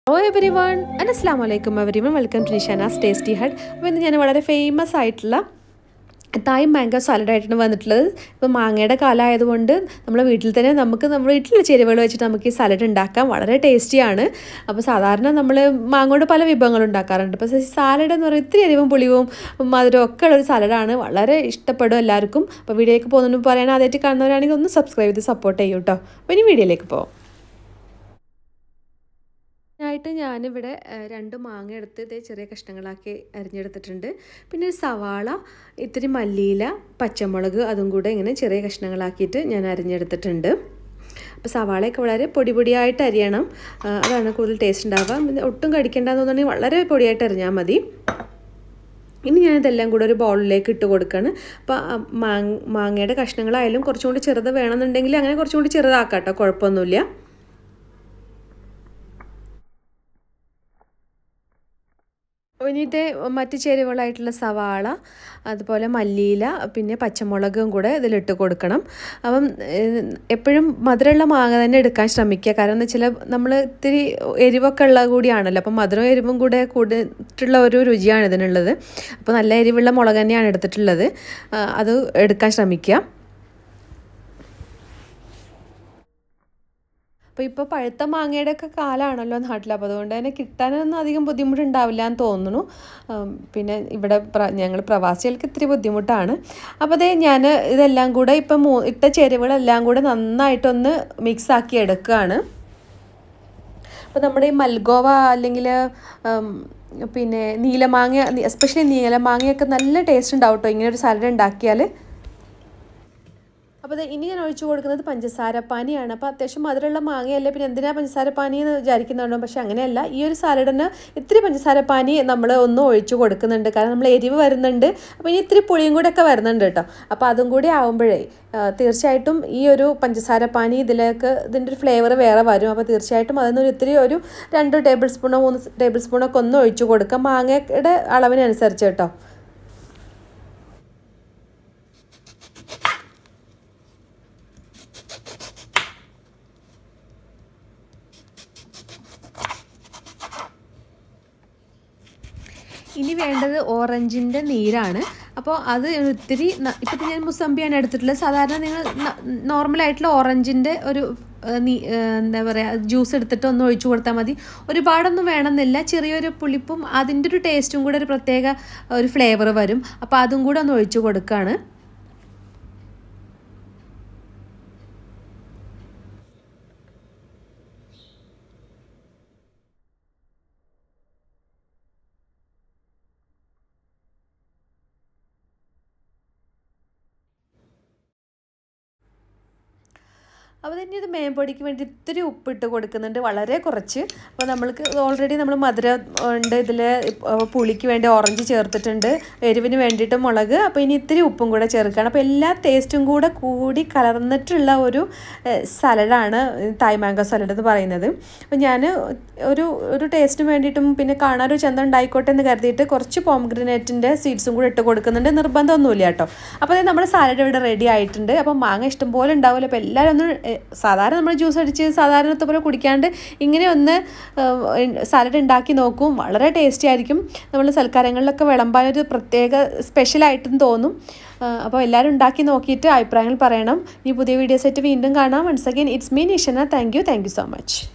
hello every everyone അസ്സാം വലൈക്കും everyone welcome to Nishana's tasty hut അപ്പോൾ ഇന്ന് ഞാൻ വളരെ ഫേമസ് ആയിട്ടുള്ള തായ് മാംഗോ സാലഡായിട്ടാണ് വന്നിട്ടുള്ളത് ഇപ്പോൾ മാങ്ങയുടെ കാലമായതുകൊണ്ട് നമ്മുടെ വീട്ടിൽ തന്നെ നമുക്ക് നമ്മുടെ വീട്ടിലുള്ള ചേരുവകൾ വെച്ചിട്ട് നമുക്ക് ഈ സാലഡ് ഉണ്ടാക്കാം വളരെ ടേസ്റ്റിയാണ് അപ്പോൾ സാധാരണ നമ്മൾ മാങ്ങോട് പല വിഭവങ്ങൾ ഉണ്ടാക്കാറുണ്ട് അപ്പോൾ സാലഡ് എന്ന് പറയുന്നത് ഇത്തിരി എരിവും പുളിവും മധുരവും ഒക്കെ ഉള്ളൊരു സാലഡാണ് വളരെ ഇഷ്ടപ്പെടും എല്ലാവർക്കും അപ്പോൾ വീഡിയോയ്ക്ക് പോകുന്നതിന് പറയാൻ ആദ്യമായിട്ട് കാണുന്നവരാണെങ്കിൽ ഒന്ന് സബ്സ്ക്രൈബ് ചെയ്ത് സപ്പോർട്ട് ചെയ്യൂ കേട്ടോ അപ്പോൾ ഇനി വീഡിയോയിലേക്ക് പോകാം ആയിട്ട് ഞാനിവിടെ രണ്ട് മാങ്ങ എടുത്ത് ഇതേ ചെറിയ കഷ്ണങ്ങളാക്കി അരിഞ്ഞെടുത്തിട്ടുണ്ട് പിന്നെ ഒരു സവാള ഇത്തിരി മല്ലിയില പച്ചമുളക് അതും കൂടെ ഇങ്ങനെ ചെറിയ കഷ്ണങ്ങളാക്കിയിട്ട് ഞാൻ അരിഞ്ഞെടുത്തിട്ടുണ്ട് അപ്പോൾ സവാളയൊക്കെ വളരെ പൊടി പൊടിയായിട്ട് അരിയണം അതാണ് കൂടുതൽ ടേസ്റ്റ് ഉണ്ടാവുക ഒട്ടും കടിക്കേണ്ടതെന്ന് തോന്നുന്നുണ്ടെങ്കിൽ വളരെ പൊടിയായിട്ട് അരിഞ്ഞാൽ മതി ഇനി ഞാനിതെല്ലാം കൂടെ ഒരു ബൗളിലേക്ക് ഇട്ട് കൊടുക്കുകയാണ് അപ്പോൾ മാങ്ങ മാങ്ങയുടെ കഷ്ണങ്ങളായാലും കുറച്ചും കൂടി ചെറുത് വേണമെന്നുണ്ടെങ്കിൽ അങ്ങനെ കുറച്ചും കൂടി ചെറുതാക്കാം കേട്ടോ കുഴപ്പമൊന്നുമില്ല ഇനി ഇത് മറ്റ് ചേരുവകളായിട്ടുള്ള സവാള അതുപോലെ മല്ലിയില പിന്നെ പച്ചമുളകും കൂടെ ഇതിലിട്ട് കൊടുക്കണം അപ്പം എപ്പോഴും മധുരമുള്ള മാങ്ങ തന്നെ എടുക്കാൻ ശ്രമിക്കുക കാരണം എന്ന് വെച്ചാൽ നമ്മൾ ഇത്തിരി എരിവൊക്കെ ഉള്ള കൂടിയാണല്ലോ അപ്പം മധുരവും എരിവും കൂടെ കൂടിയിട്ടുള്ള ഒരു രുചിയാണ് ഇതിനുള്ളത് അപ്പോൾ നല്ല എരിവുള്ള മുളക് തന്നെയാണ് എടുത്തിട്ടുള്ളത് അത് എടുക്കാൻ ശ്രമിക്കുക അപ്പോൾ ഇപ്പോൾ പഴുത്ത മാങ്ങയുടെ ഒക്കെ കാലമാണല്ലോ നാട്ടിൽ അപ്പോൾ അതുകൊണ്ട് തന്നെ കിട്ടാനൊന്നും അധികം ബുദ്ധിമുട്ടുണ്ടാവില്ല എന്ന് തോന്നുന്നു പിന്നെ ഇവിടെ ഞങ്ങൾ പ്രവാസികൾക്ക് ഇത്തിരി ബുദ്ധിമുട്ടാണ് അപ്പോൾ അതേ ഞാൻ ഇതെല്ലാം കൂടെ ഇപ്പം മൂ ഇട്ട ചേരുവകളെല്ലാം കൂടെ നന്നായിട്ടൊന്ന് മിക്സ് ആക്കി എടുക്കുകയാണ് അപ്പോൾ നമ്മുടെ ഈ മൽഗോവ അല്ലെങ്കിൽ പിന്നെ നീലമാങ്ങ എസ്പെഷ്യലി നീലമാങ്ങയൊക്കെ നല്ല ടേസ്റ്റ് ഉണ്ടാവും കേട്ടോ ഇങ്ങനെ ഒരു സാലഡ് ഉണ്ടാക്കിയാൽ അപ്പോൾ ഇനി ഞാൻ ഒഴിച്ചു കൊടുക്കുന്നത് പഞ്ചസാര പാനിയാണ് അപ്പോൾ അത്യാവശ്യം മധുരമുള്ള മാങ്ങയല്ലേ പിന്നെ എന്തിനാ പഞ്ചസാര പാനി എന്ന് വിചാരിക്കുന്നുണ്ടോ പക്ഷെ അങ്ങനെയല്ല ഈ ഒരു സാലഡിന് ഇത്തിരി പഞ്ചസാര പാനി നമ്മൾ ഒന്ന് ഒഴിച്ചു കൊടുക്കുന്നുണ്ട് കാരണം നമ്മൾ എരിവ് വരുന്നുണ്ട് അപ്പോൾ ഇനി ഇത്തിരി പുളിയും കൂടെ ഒക്കെ വരുന്നുണ്ട് കേട്ടോ അപ്പോൾ അതും കൂടി ആവുമ്പോഴേ തീർച്ചയായിട്ടും ഈ ഒരു പഞ്ചസാര പാനി ഇതിലേക്ക് ഇതിൻ്റെ ഒരു ഫ്ലേവർ വേറെ വരും അപ്പോൾ തീർച്ചയായിട്ടും അതിനൊരു ഇത്തിരി ഒരു രണ്ട് ടേബിൾ സ്പൂണോ മൂന്ന് ടേബിൾ സ്പൂണൊക്കെ ഒന്ന് ഒഴിച്ചു കൊടുക്കാം മാങ്ങയുടെ അളവിനനുസരിച്ച് കേട്ടോ ഇനി വേണ്ടത് ഓറഞ്ചിൻ്റെ നീരാണ് അപ്പോൾ അത് ഇത്തിരി ഇപ്പോഴത്തെ ഞാൻ മുസമ്പിയാണ് എടുത്തിട്ടുള്ളത് സാധാരണ നിങ്ങൾ നോർമലായിട്ടുള്ള ഓറഞ്ചിൻ്റെ ഒരു എന്താ പറയുക ജ്യൂസ് എടുത്തിട്ട് ഒന്ന് ഒഴിച്ചു കൊടുത്താൽ മതി ഒരുപാടൊന്നും വേണമെന്നില്ല ചെറിയൊരു പുളിപ്പും അതിൻ്റെ ഒരു ടേസ്റ്റും കൂടെ ഒരു പ്രത്യേക ഒരു ഫ്ലേവർ വരും അപ്പോൾ അതും കൂടെ ഒന്ന് ഒഴിച്ചു കൊടുക്കുകയാണ് അപ്പോൾ തന്നെ ഇത് മേമ്പൊടിക്ക് വേണ്ടി ഇത്തിരി ഉപ്പിട്ട് കൊടുക്കുന്നുണ്ട് വളരെ കുറച്ച് അപ്പോൾ നമ്മൾക്ക് ഓൾറെഡി നമ്മൾ മധുരം ഉണ്ട് ഇതിൽ പുളിക്ക് വേണ്ടി ഓറഞ്ച് ചേർത്തിട്ടുണ്ട് എരിവിന് വേണ്ടിയിട്ട് മുളക് അപ്പോൾ ഇനി ഇത്തിരി ഉപ്പും കൂടെ ചേർക്കുകയാണ് അപ്പോൾ എല്ലാ ടേസ്റ്റും കൂടെ കൂടി കലർന്നിട്ടുള്ള ഒരു സലഡാണ് തായ് മാംഗോ സലഡ് എന്ന് പറയുന്നത് അപ്പോൾ ഞാൻ ഒരു ഒരു ടേസ്റ്റിന് വേണ്ടിയിട്ടും പിന്നെ കാണാനൊരു ചന്തം ഉണ്ടായിക്കോട്ടെ എന്ന് കരുതിയിട്ട് കുറച്ച് പോംഗ്രനേറ്റിൻ്റെ സീഡ്സും കൂടെ ഇട്ട് കൊടുക്കുന്നുണ്ട് നിർബന്ധമൊന്നുമില്ല കേട്ടോ അപ്പോൾ അത് നമ്മുടെ സാലഡ് ഇവിടെ റെഡി ആയിട്ടുണ്ട് അപ്പോൾ മാങ്ങ ഇഷ്ടംപോലെ ഉണ്ടാവില്ല അപ്പോൾ എല്ലാവരും ഒന്ന് സാധാരണ നമ്മൾ ജ്യൂസ് അടിച്ച് സാധാരണത്തെ പോലെ കുടിക്കാണ്ട് ഇങ്ങനെ ഒന്ന് സാലഡ് ഉണ്ടാക്കി നോക്കും വളരെ ടേസ്റ്റി ആയിരിക്കും നമ്മൾ സൽക്കാരങ്ങളിലൊക്കെ വിളമ്പാനൊരു പ്രത്യേക സ്പെഷ്യലായിട്ടും തോന്നും അപ്പോൾ എല്ലാവരും ഉണ്ടാക്കി നോക്കിയിട്ട് അഭിപ്രായങ്ങൾ പറയണം ഈ പുതിയ വീഡിയോസ് ആയിട്ട് വീണ്ടും കാണാം once again it's me Nishana thank you thank you so much